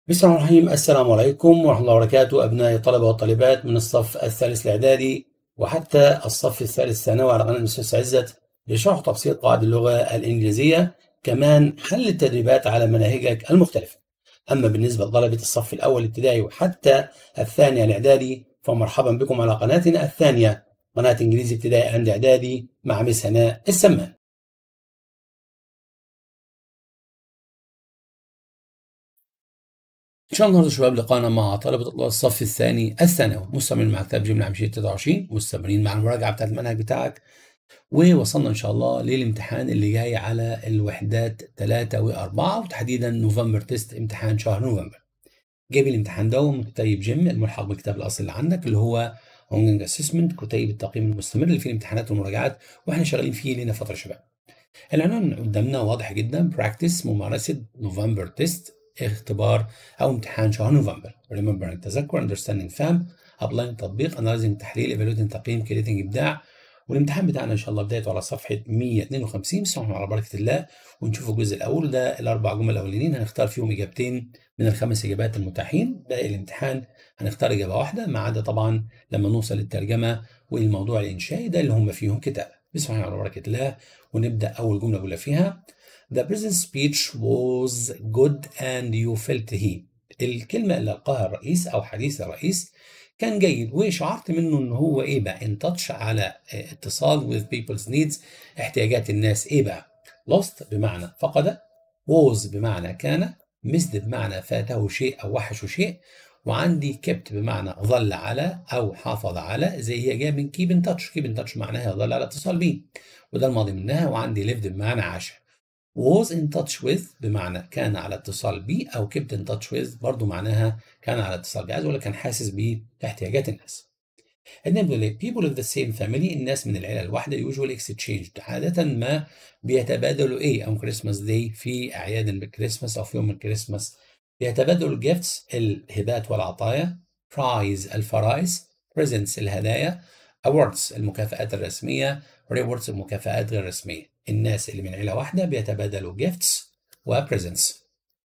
بسم الله الرحمن الرحيم السلام عليكم ورحمة الله وبركاته أبناء الطلبة والطالبات من الصف الثالث الإعدادي وحتى الصف الثالث الثانوي على قناة الأستاذ عزت لشرح تبسيط قواعد اللغة الإنجليزية كمان حل التدريبات على مناهجك المختلفة أما بالنسبة لطلبة الصف الأول الابتدائي وحتى الثاني الإعدادي فمرحبا بكم على قناتنا الثانية قناة إنجليزي ابتدائي عند إعدادي مع مس هناء السمان ان شاء الله النهارده شباب لقانا مع طلبه الصف الثاني الثانوي مستمرين مع كتاب جمله عمشيه 23 مستمرين مع المراجعه بتاعت المنهج بتاعك ووصلنا ان شاء الله للامتحان اللي جاي على الوحدات 3 و4 وتحديدا نوفمبر تيست امتحان شهر نوفمبر جايب الامتحان ده من كتيب جيم الملحق بالكتاب الاصلي اللي عندك اللي هو هونجنج اسسمنت كتيب التقييم المستمر اللي فيه الامتحانات والمراجعات واحنا شغالين فيه لنا فتره شباب العنوان قدامنا واضح جدا براكتس ممارسه نوفمبر تيست اختبار او امتحان شهر نوفمبر remembering تذكر understanding فهم applying تطبيق analyzing تحليل evaluating تقييم creating ابداع والامتحان بتاعنا ان شاء الله بدايته على صفحه 152 بسم الله على بركه الله ونشوف الجزء الاول ده الاربع جمل الاولانيين هنختار فيهم اجابتين من الخمس اجابات المتاحين باقي الامتحان هنختار اجابه واحده ما عدا طبعا لما نوصل للترجمه والموضوع الانشائي ده اللي هم فيهم كتابه بسم الله على بركه الله ونبدا اول جمله الاولى فيها The president's speech was good and you felt he. الكلمة اللي ألقاها الرئيس أو حديث الرئيس كان جيد وشعرت منه إن هو إيه بقى in touch على اتصال with people's needs احتياجات الناس إيه بقى lost بمعنى فقد was بمعنى كان missed بمعنى فاته شيء أو وحشه شيء وعندي kept بمعنى ظل على أو حافظ على زي هي جاية من keep in touch keep in touch معناها ظل على اتصال بيه وده الماضي منها وعندي lived بمعنى عاش was in touch with بمعنى كان على اتصال بي او kept in touch with برضو معناها كان على اتصال بي عايز اقول لك كان حاسس باحتياجات الناس النمبر people of the same family الناس من العيله الواحده usually exchanged عاده ما بيتبادلوا ايه او كريسماس داي في اعياد الكريسماس او في يوم الكريسماس بيتبادلوا gifts الهبات والعطايا prize الفرائس presents الهدايا awards المكافآت الرسميه rewards المكافآت غير الرسميه الناس اللي من عيلة واحدة بيتبادلوا gifts و presents.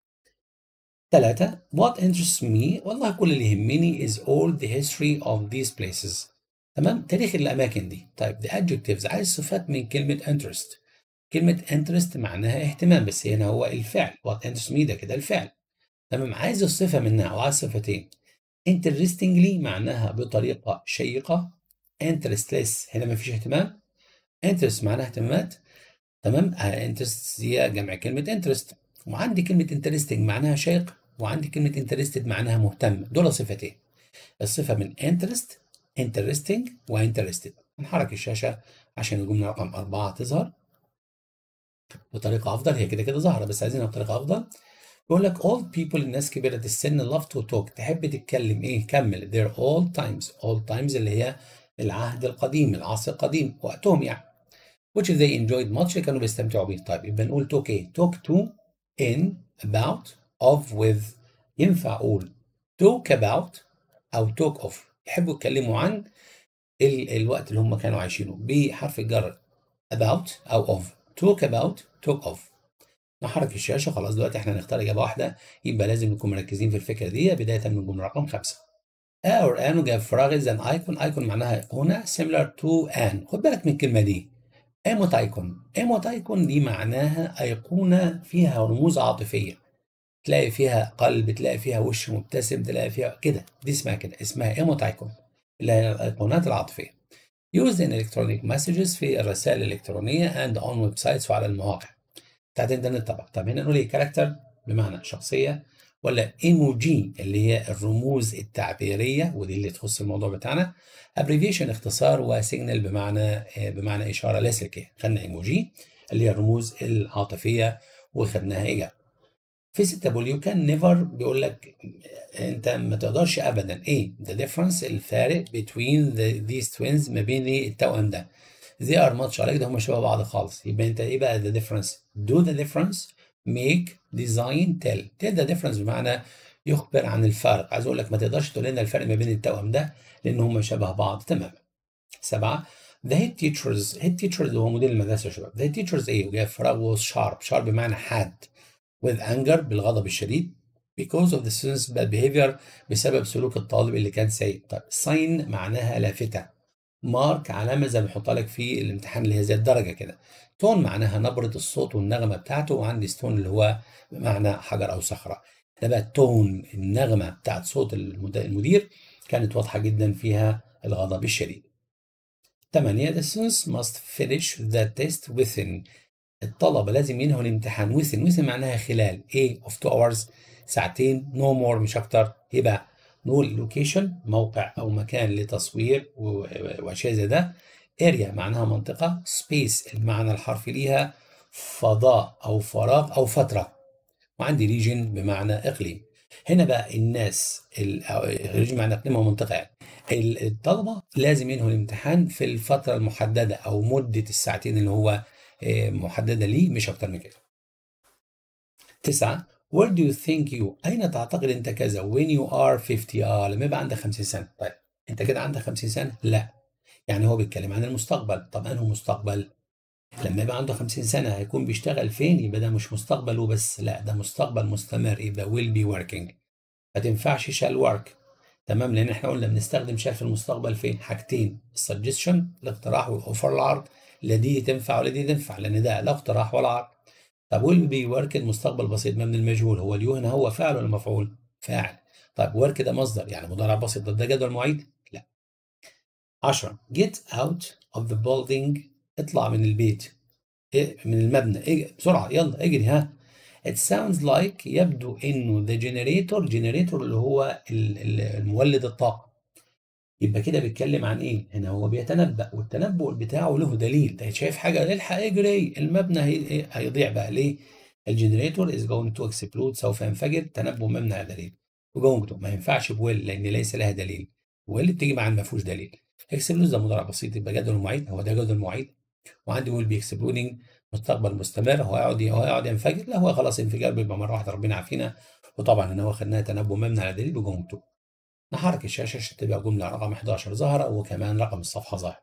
ثلاثة What interests me والله كل اللي يهمني is all the history of these places. تمام تاريخ الأماكن دي. طيب the adjectives عايز صفات من كلمة interest. كلمة interest معناها اهتمام بس هنا هو الفعل. What interests me ده كده الفعل. تمام عايز الصفة منها أو عايز صفتين. interestingly معناها بطريقة شيقة. interestless هنا مفيش اهتمام. interest معناها اهتمامات. تمام انترست هي جمع كلمه انترست وعندي كلمه انترستنج معناها شيق وعندي كلمه انترستد معناها مهتم دول صفتين الصفه من انترست انترستنج وانترستد نحرك الشاشه عشان الجمله رقم أربعة تظهر بطريقه افضل هي كده كده ظاهره بس عايزينها بطريقه افضل بيقول لك all people الناس كبيرة السن love to talk تحب تتكلم ايه كمل their all times all times اللي هي العهد القديم العصر القديم وقتهم يعني which they enjoyed much كانوا بيستمتعوا بيه طيب يبقى نقول talk ايه talk to in about of with ينفع اقول talk about او talk of يحبوا يتكلموا عن ال الوقت اللي هم كانوا عايشينه بحرف الجر about او of talk about talk of نحرك الشاشة خلاص دلوقتي احنا هنختار إجابة واحدة يبقى لازم نكون مركزين في الفكرة دي بداية من الجملة رقم خمسة اور ان وجاب فراغ an icon icon معناها أيقونة similar to an خد بالك من الكلمة دي ايموت ايكون ايموت ايكون دي معناها ايقونه فيها رموز عاطفيه تلاقي فيها قلب تلاقي فيها وش مبتسم تلاقي فيها كده دي اسمها كده اسمها ايموت ايكون اللي هي الايقونات العاطفيه used in electronic messages في الرسائل الالكترونيه and on websites وعلى المواقع بتاعت الانترنت طبعا طب هنا نقول ايه كاركتر بمعنى شخصيه ولا ايموجي اللي هي الرموز التعبيريه ودي اللي تخص الموضوع بتاعنا ابريفيشن اختصار وسيجنال بمعنى بمعنى اشاره لاسلكيه خدنا ايموجي اللي هي الرموز العاطفيه وخدناها اجابه في 6 بوليو كان نيفر بيقول لك انت ما تقدرش ابدا ايه ذا ديفرنس الفارق بين ذيس توينز ما بين التوأم ده they are much alike ده هم شبه بعض خالص يبقى انت ايه بقى the difference do the difference make design tell tell the difference بمعنى يخبر عن الفرق عايز اقول لك ما تقدرش تقول لنا الفرق ما بين التوأم ده لان هم شبه بعض تماما سبعة the head teachers head teachers اللي هو مدير المدرسة يا شباب the head teachers ايه وجاي فراغ was sharp sharp بمعنى حاد with anger بالغضب الشديد because of the student's bad behavior بسبب سلوك الطالب اللي كان سيء طيب sign معناها لافتة مارك علامة زي ما بحطها لك في الامتحان اللي هي زي الدرجة كده تون معناها نبرة الصوت والنغمة بتاعته وعندي ستون اللي هو بمعنى حجر أو صخرة ده بقى التون النغمة بتاعت صوت المدير كانت واضحة جدا فيها الغضب الشديد 8 the students must finish the test within الطلبة لازم ينهوا الامتحان within within معناها خلال ايه of 2 hours ساعتين no more مش اكتر يبقى نقول لوكيشن موقع او مكان لتصوير واشياء زي ده اريا معناها منطقة سبيس المعنى الحرفي ليها فضاء او فراغ او فترة وعندي ريجن بمعنى اقليم هنا بقى الناس ريجن معنى اقليم او منطقة يعني الطلبة لازم ينهوا الامتحان في الفترة المحددة او مدة الساعتين اللي هو محددة ليه مش اكتر من كده تسعة Where do you think you أين تعتقد أنت كذا when you are 50 آه لما يبقى عندك 50 سنة طيب أنت كده عندك 50 سنة لا يعني هو بيتكلم عن المستقبل طب أنه مستقبل لما يبقى عنده 50 سنة هيكون بيشتغل فين يبقى ده مش مستقبل وبس لا ده مستقبل مستمر يبقى will be working ما تنفعش shall work تمام لأن احنا قلنا بنستخدم shall في المستقبل فين حاجتين السجستشن الاقتراح والأوفر العرض لا دي تنفع ولا دي تنفع لأن ده لا اقتراح ولا عرض طب ويل بي ورك المستقبل بسيط مبني المجهول هو اليو هنا هو فاعل ولا مفعول؟ فاعل طيب ورك ده مصدر يعني مضارع بسيط ده جدول معيد؟ لا 10 get out of the building اطلع من البيت إيه من المبنى إيه بسرعة يلا اجري ها it sounds like يبدو انه the generator generator اللي هو المولد الطاقة يبقى كده بيتكلم عن ايه؟ هنا هو بيتنبأ والتنبؤ بتاعه له دليل، ده شايف حاجه الحق اجري المبنى هي... هيضيع بقى ليه؟ الجنريتور از جوينج تو اكسبلود سوف ينفجر تنبؤ مبني على دليل. وجوينج تو ما ينفعش بويل لان ليس لها دليل. ويل بتيجي مع ما فيهوش دليل. اكسبلود ده مضارع بسيط يبقى جدول معيد هو ده جدول معيد وعندي ويل بي اكسبلودنج مستقبل مستمر هو هيقعد هو هيقعد ينفجر لا هو خلاص انفجار بيبقى مره واحده ربنا عافينا وطبعا ان هو خدناها تنبؤ مبني على دليل وجوينج تو. نحرك الشاشة عشان تبقى جملة رقم 11 ظاهرة وكمان رقم الصفحة ظاهر.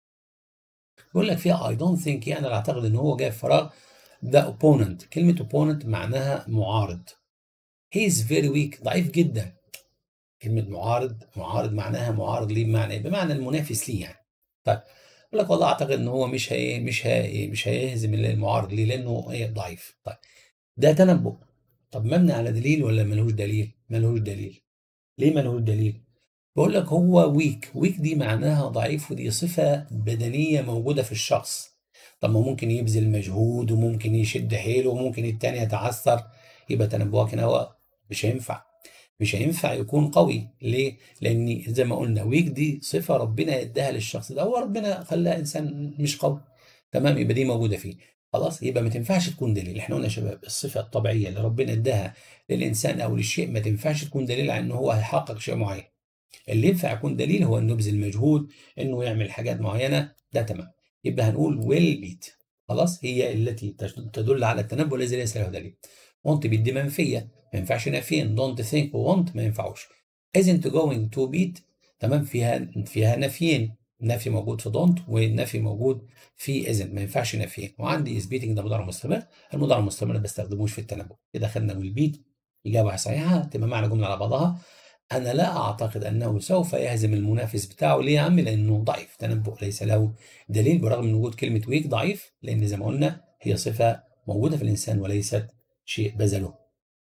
بيقول لك فيها I don't think يعني أنا أعتقد إن هو جاي في فراغ the opponent كلمة opponent معناها معارض. He is very weak ضعيف جدا. كلمة معارض معارض معناها معارض ليه بمعنى إيه؟ بمعنى المنافس ليه يعني. طيب يقول لك والله أعتقد إن هو مش هي مش هي مش هيهزم المعارض ليه؟ لأنه إيه ضعيف. طيب ده تنبؤ. طب مبني على دليل ولا ملهوش دليل؟ ملهوش دليل. ليه ملهوش دليل؟ بقول لك هو ويك، ويك دي معناها ضعيف ودي صفة بدنية موجودة في الشخص. طب ما ممكن يبذل مجهود وممكن يشد حيله وممكن التاني يتعثر يبقى تنبؤك هنا هو مش هينفع. مش هينفع يكون قوي، ليه؟ لأن زي ما قلنا ويك دي صفة ربنا اداها للشخص ده، هو ربنا خلاه إنسان مش قوي. تمام يبقى دي موجودة فيه. خلاص يبقى ما تنفعش تكون دليل احنا قلنا يا شباب الصفه الطبيعيه اللي ربنا اداها للانسان او للشيء ما تنفعش تكون دليل على ان هو هيحقق شيء معين اللي ينفع يكون دليل هو انه يبذل مجهود انه يعمل حاجات معينه ده تمام يبقى هنقول ويل بيت خلاص هي التي تدل على التنبؤ الذي ليس له دليل وانت بيدي منفيه ما ينفعش نافيين دونت ثينك وونت ما ينفعوش isn't going to beat تمام فيها فيها نفيين نفي موجود في دونت والنفي موجود في اذن ما ينفعش نفيين وعندي سبيتنج ده مضارع مستمر المضارع المستمر ما بستخدموش في التنبؤ كده خدنا والبيت اجابه صحيحه تبقى معنى جمله على بعضها انا لا اعتقد انه سوف يهزم المنافس بتاعه ليه يا عم لانه ضعيف تنبؤ ليس له دليل برغم من وجود كلمه ويك ضعيف لان زي ما قلنا هي صفه موجوده في الانسان وليست شيء بذله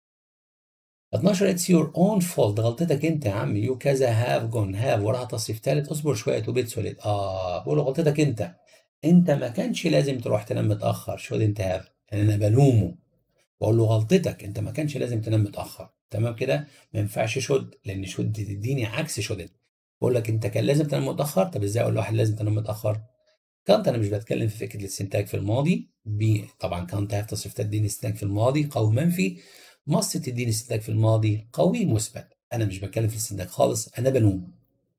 12 اتس يور اون فولت غلطتك انت يا عم يو كذا هاف جون هاف وراها تصريف ثالث اصبر شويه تو بيت سوليد اه بقول غلطتك انت انت ما كانش لازم تروح تنام متاخر شو انت هاف يعني انا بلومه بقول له غلطتك انت ما كانش لازم تنام متاخر تمام كده ما ينفعش شد لان شد تديني عكس شد بقول لك انت كان لازم تنام متاخر طب ازاي اقول لواحد لازم تنام متاخر كانت انا مش بتكلم في فكره الاستنتاج في الماضي بي طبعا كانت هاف تصريف تديني استنتاج في الماضي قوي منفي مصر تديني استنتاج في الماضي قوي مثبت انا مش بتكلم في الاستنتاج خالص انا بلوم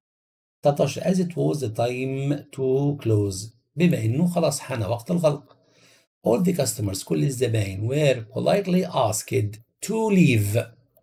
13 as it was the time to close بما انه خلاص حان وقت الغلق all the customers كل الزباين were politely asked to leave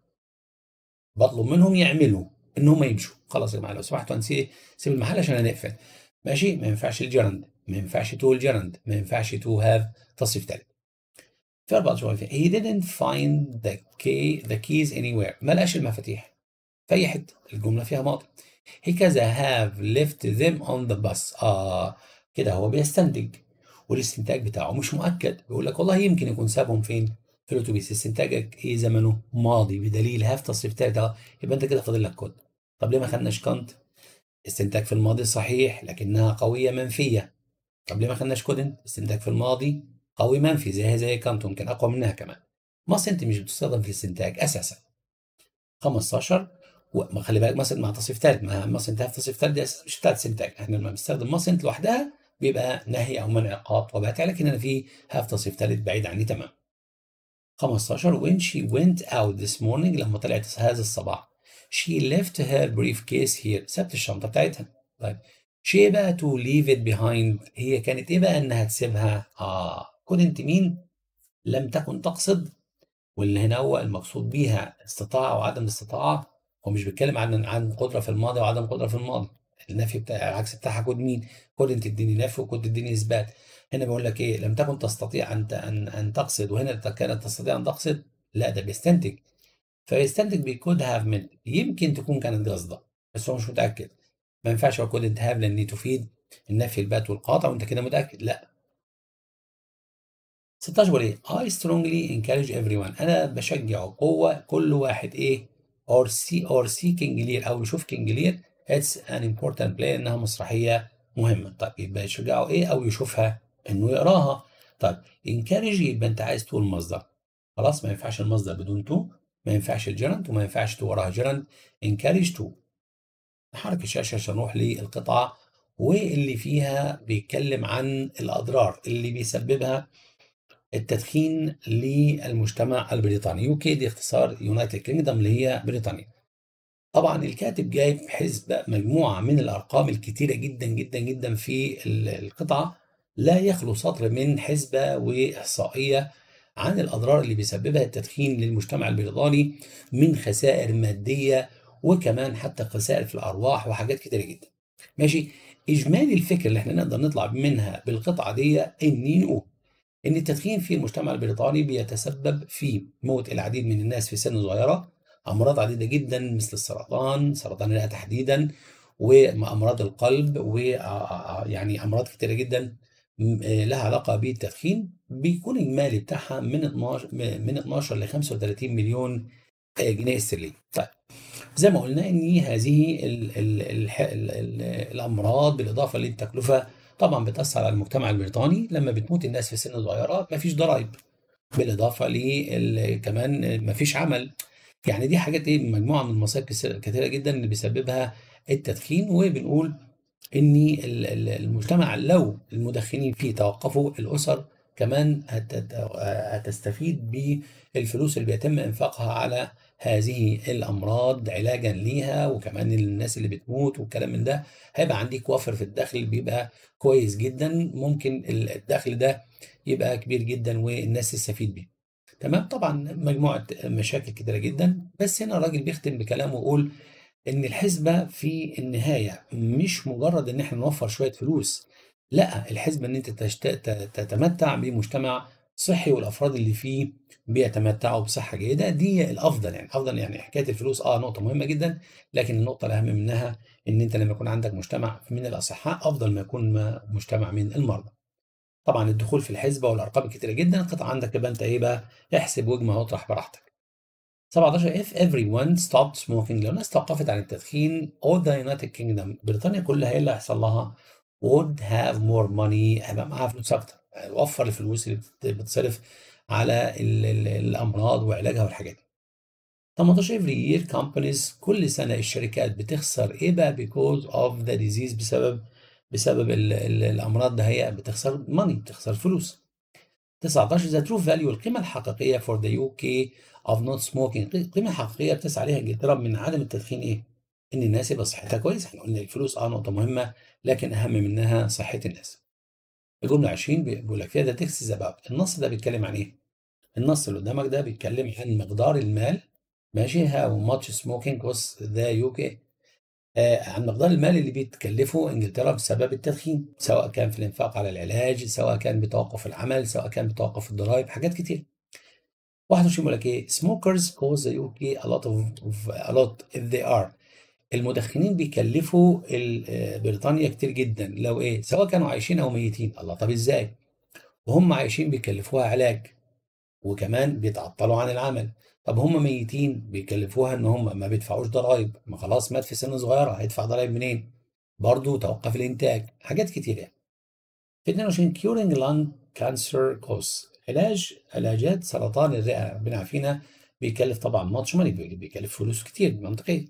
بطلب منهم يعملوا ان هم يمشوا خلاص يا جماعه لو سمحتوا هنسيب سيب المحل عشان هنقفل ماشي ما ينفعش الجرند ما ينفعش تو الجرند ما ينفعش تو هاف تصريف ثالث في 14 he didn't find the key the keys anywhere ما لقاش المفاتيح في اي حته الجمله فيها ماضي he كذا have left them on the bus اه كده هو بيستنتج والاستنتاج بتاعه مش مؤكد بيقول لك والله يمكن يكون سابهم فين في الاتوبيس استنتاجك ايه زمنه ماضي بدليل هاف تصريف تالت اهو يبقى انت كده فاضل لك كود طب ليه ما خدناش كانت استنتاج في الماضي صحيح لكنها قويه منفيه طب ليه ما خدناش كودنت استنتاج في الماضي قوي منفي زيها زي كانت ممكن اقوى منها كمان ماسنت مش بتستخدم في الاستنتاج اساسا 15 وما خلي بالك ماسنت مع تصريف ثالث ما ماسنت في تصريف ثالث دي اساسا مش بتاعت استنتاج احنا لما بنستخدم ماسنت لوحدها بيبقى نهي او منع عقاب طبيعتها لكن هنا في هاف تصريف ثالث بعيد عني تمام 15 when she went out this morning لما طلعت هذا الصباح she left her briefcase here سابت الشنطه بتاعتها طيب شيء بقى to leave it behind هي كانت ايه بقى انها تسيبها اه كنت مين لم تكن تقصد واللي هنا هو المقصود بيها استطاع وعدم الاستطاعه هو مش بيتكلم عن عن قدره في الماضي وعدم قدره في الماضي النفي بتاع العكس بتاعها كود مين كود انت تديني نفي وكود تديني اثبات هنا بيقول لك ايه لم تكن تستطيع ان ان ان تقصد وهنا كانت تستطيع ان تقصد لا ده بيستنتج فيستنتج بكود هاف من يمكن تكون كانت قصده بس هو مش متاكد ما ينفعش اقول كود هاف لان تفيد النفي البات والقاطع وانت كده متاكد لا 16 بيقول ايه I strongly encourage everyone انا بشجع قوه كل واحد ايه or see or seeking lear او يشوف كينجلير it's an important play انها مسرحيه مهمه طيب يبقى يشجعه ايه او يشوفها انه يقراها طيب encourage يبقى انت عايز تقول مصدر خلاص ما ينفعش المصدر بدون تو ما ينفعش الجرند وما ينفعش تو وراها جرند encourage to نحرك الشاشه عشان نروح للقطعه واللي فيها بيتكلم عن الاضرار اللي بيسببها التدخين للمجتمع البريطاني يو كي دي اختصار يونايتد كينجدم اللي هي بريطانيا طبعا الكاتب جايب حزب مجموعه من الارقام الكتيره جدا جدا جدا في القطعه لا يخلو سطر من حسبه واحصائيه عن الاضرار اللي بيسببها التدخين للمجتمع البريطاني من خسائر ماديه وكمان حتى خسائر في الارواح وحاجات كتيره جدا ماشي اجمالي الفكره اللي احنا نقدر نطلع منها بالقطعه دي اني نقول ان التدخين في المجتمع البريطاني بيتسبب في موت العديد من الناس في سن صغيره امراض عديده جدا مثل السرطان سرطان الرئه تحديدا وامراض القلب ويعني امراض كتيره جدا لها علاقه بالتدخين بيكون الاجمالي بتاعها من 12 من 12 ل 35 مليون جنيه استرليني طيب زي ما قلنا ان هذه ال ال ال ال ال الامراض بالاضافه للتكلفه طبعا بتاثر على المجتمع البريطاني لما بتموت الناس في سن صغيره مفيش ضرائب بالاضافه ل كمان مفيش عمل يعني دي حاجات ايه مجموعه من المصايب كثيره جدا اللي بيسببها التدخين وبنقول ان المجتمع لو المدخنين فيه توقفوا الاسر كمان هتستفيد بالفلوس اللي بيتم انفاقها على هذه الامراض علاجا ليها وكمان الناس اللي بتموت والكلام من ده هيبقى عندك وفر في الدخل بيبقى كويس جدا ممكن الدخل ده يبقى كبير جدا والناس تستفيد بيه تمام طبعا مجموعه مشاكل كتيره جدا بس هنا الراجل بيختم بكلامه ويقول ان الحسبه في النهايه مش مجرد ان احنا نوفر شويه فلوس لا الحسبه ان انت تتمتع بمجتمع صحي والافراد اللي فيه بيتمتعوا بصحه جيده دي الافضل يعني افضل يعني حكايه الفلوس اه نقطه مهمه جدا لكن النقطه الاهم منها ان انت لما يكون عندك مجتمع من الاصحاء افضل ما يكون مجتمع من المرضى طبعا الدخول في الحسبه والارقام كتيره جدا القطعه عندك يبقى انت ايه بقى احسب واجمع واطرح براحتك 17 if everyone stopped smoking لو الناس توقفت عن التدخين all the United Kingdom بريطانيا كلها ايه اللي هيحصل لها would have more money هيبقى معاها فلوس اكتر وفر الفلوس اللي بتصرف على ال ال الامراض وعلاجها والحاجات دي 18 every year companies كل سنه الشركات بتخسر ايه بقى because of the disease بسبب بسبب ال ال الامراض ده هي بتخسر ماني بتخسر فلوس 19 the true value القيمه الحقيقيه for the UK of not smoking القيمه الحقيقيه بتسعى عليها انجلترا من عدم التدخين ايه؟ ان الناس يبقى صحتها كويسه احنا قلنا الفلوس اه نقطه مهمه لكن اهم منها صحه الناس. الجمله 20 بيقول لك فيها ده تكست ذا النص ده بيتكلم عن ايه؟ النص اللي قدامك ده بيتكلم عن مقدار المال ماشي هاو ماتش سموكينج كوست ذا يو كي عن مقدار المال اللي بتكلفه انجلترا بسبب التدخين سواء كان في الانفاق على العلاج سواء كان بتوقف العمل سواء كان بتوقف الضرائب حاجات كتير 21 بيقول لك ايه smokers cause the UK a lot of, of a lot if they are المدخنين بيكلفوا بريطانيا كتير جدا لو ايه سواء كانوا عايشين او ميتين الله طب ازاي وهم عايشين بيكلفوها علاج وكمان بيتعطلوا عن العمل طب هم ميتين بيكلفوها ان هم ما بيدفعوش ضرائب ما خلاص مات في سن صغيره هيدفع ضرائب منين برضه توقف الانتاج حاجات كتير يعني في 22 curing lung cancer cause علاج علاجات سرطان الرئه ربنا عافينا بيكلف طبعا ماتش ماني بيكلف فلوس كتير منطقيه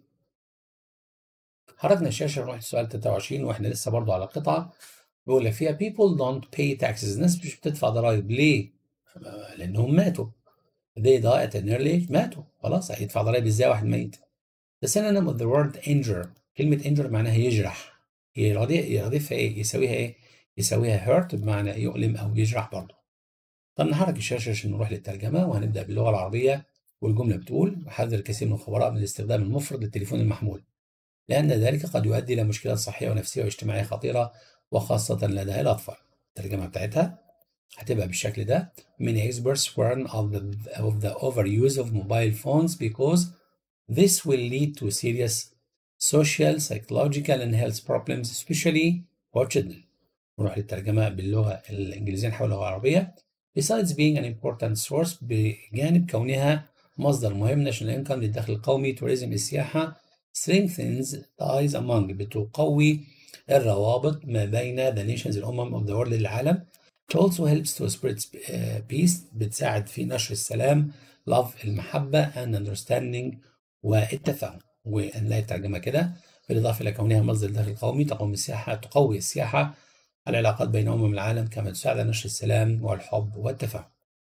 حركنا الشاشه نروح للسؤال 23 واحنا لسه برضه على قطعه بيقول لك فيها people don't pay taxes الناس مش بتدفع ضرائب ليه؟ لانهم ماتوا they die at an early age ماتوا خلاص هيدفع ضرائب ازاي واحد ميت the synonym of the word injure كلمة injure معناها يجرح يرادفها ايه؟ يساويها ايه؟ يساويها hurt بمعنى يؤلم او يجرح برضه طب نحرك الشاشة عشان نروح للترجمة وهنبدأ باللغة العربية والجملة بتقول حذر الكثير من الخبراء من الاستخدام المفرط للتليفون المحمول لأن ذلك قد يؤدي إلى مشكلات صحية ونفسية واجتماعية خطيرة وخاصة لدى الأطفال الترجمة بتاعتها هتبقى بالشكل ده many experts warn of the, of the overuse of mobile phones because this will lead to serious social, psychological and health problems especially for children نروح للترجمة باللغة الإنجليزية نحول اللغة العربية besides being an important source بجانب كونها مصدر مهم national income للدخل القومي tourism السياحة strengthens ties among بتقوي الروابط ما بين the nations الأمم of the world العالم It also helps to spread peace بتساعد في نشر السلام love المحبة and understanding والتفاهم ونلاقي الترجمة كده بالإضافة إلى كونها مصدر دخل قومي تقوم السياحة تقوي السياحة العلاقات بين أمم العالم كما تساعد على نشر السلام والحب والتفاهم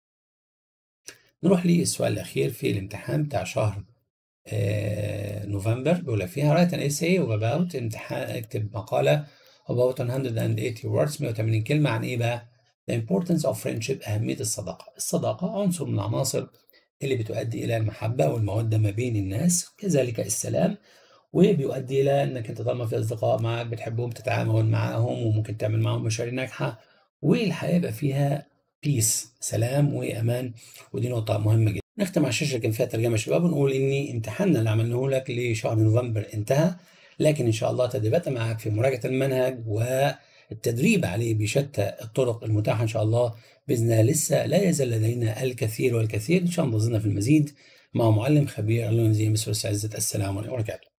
نروح للسؤال الأخير في الامتحان بتاع شهر آه نوفمبر بيقول لك فيها write an essay about امتحان اكتب مقالة about 180 words 180 كلمة عن إيه بقى؟ The importance of friendship أهمية الصداقة الصداقة عنصر من العناصر اللي بتؤدي إلى المحبة والمودة ما بين الناس كذلك السلام وبيؤدي إلى إنك أنت طالما في أصدقاء معك بتحبهم تتعامل معاهم وممكن تعمل معاهم مشاريع ناجحة والحياة يبقى فيها بيس سلام وأمان ودي نقطة مهمة جدا نختم على الشاشة كان فيها ترجمة شباب ونقول إن امتحاننا اللي عملناه لك لشهر نوفمبر انتهى لكن إن شاء الله تدريباتنا معك في مراجعة المنهج والتدريب عليه بشتى الطرق المتاحة إن شاء الله بإذن الله لسه لا يزال لدينا الكثير والكثير إن شاء الله انتظرنا في المزيد مع معلم خبير اللون زي مستر عزت السلام عليكم ورحمة الله